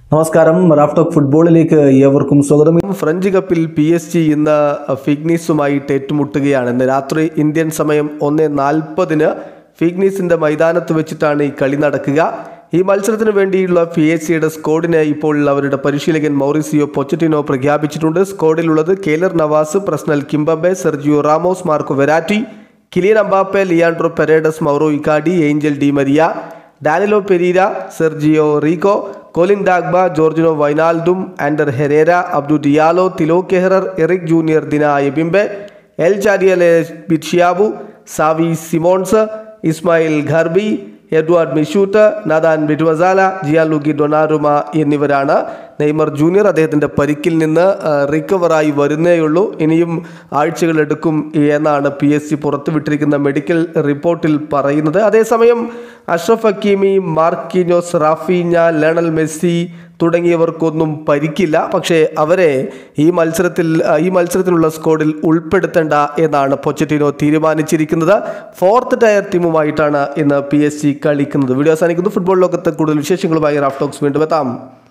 നമസ്കാരം റാഫ്റ്റോക്ക് ഫുട്ബോളിലേക്ക് ഏവർക്കും സ്വാഗതം ഫ്രഞ്ച് കപ്പിൽ പി എസ് ജി ഇന്ന് ഫിഗ്നീസുമായിട്ട് ഏറ്റുമുട്ടുകയാണ് ഇന്ന് രാത്രി ഇന്ത്യൻ സമയം ഒന്ന് നാൽപ്പതിന് ഫിഗ്നീസിന്റെ മൈതാനത്ത് വെച്ചിട്ടാണ് ഈ കളി നടക്കുക ഈ മത്സരത്തിന് വേണ്ടിയുള്ള പി എസ് സിയുടെ സ്കോഡിനെ ഇപ്പോൾ അവരുടെ പരിശീലകൻ മൗറിസിയോ പൊച്ചറ്റിനോ പ്രഖ്യാപിച്ചിട്ടുണ്ട് സ്കോഡിലുള്ളത് Keylor Navas Presnel Kimpembe Sergio Ramos Marco Verratti Kylian Mbappe Leandro Paredes Mauro Icardi Angel Di Maria Danilo Pereira Sergio Rico Colin Dagba Georginio വൈനാൽഡും Ander Herrera Abdou Diallo Thilo Kehrer Eric Junior Dina Ebimbe El Chadaille Bitshiabu Xavi Simons Ismael Gharbi Edouard Michut Nathan Bitumazala Gianluigi Donnarumma എന്നിവരാണ് Neymar junior അദ്ദേഹത്തിൻ്റെ പരിക്കിൽ നിന്ന് ആ, റിക്കവറായി വരുന്നേയുള്ളൂ ഇനിയും ആഴ്ചകളെടുക്കും എന്നാണ് P S G പുറത്തുവിട്ടിരിക്കുന്ന medical റിപ്പോർട്ടിൽ പറയുന്നത് അതേസമയം Achraf Hakimi Marquinhos Rafinha Lionel Messi തുടങ്ങിയവർക്കൊന്നും പരിക്കില്ല പക്ഷേ അവരെ ഈ മത്സരത്തിൽ ആ, ഈ മത്സരത്തിനുള്ള സ്കോഡിൽ ഉൾപ്പെടുത്തേണ്ട എന്നാണ് പൊച്ചറ്റിനോ തീരുമാനിച്ചിരിക്കുന്നത് ഫോർത്ത് ടയർ ടീമുമായിട്ടാണ് ഇന്ന് പി എസ് സി കളിക്കുന്നത് വീഡിയോ അവസാനിക്കുന്നു ഫുട്ബോൾ ലോകത്തെ കൂടുതൽ വിശേഷങ്ങളുമായി റാഫ്റ്റോക്സ് വീണ്ടും എത്താം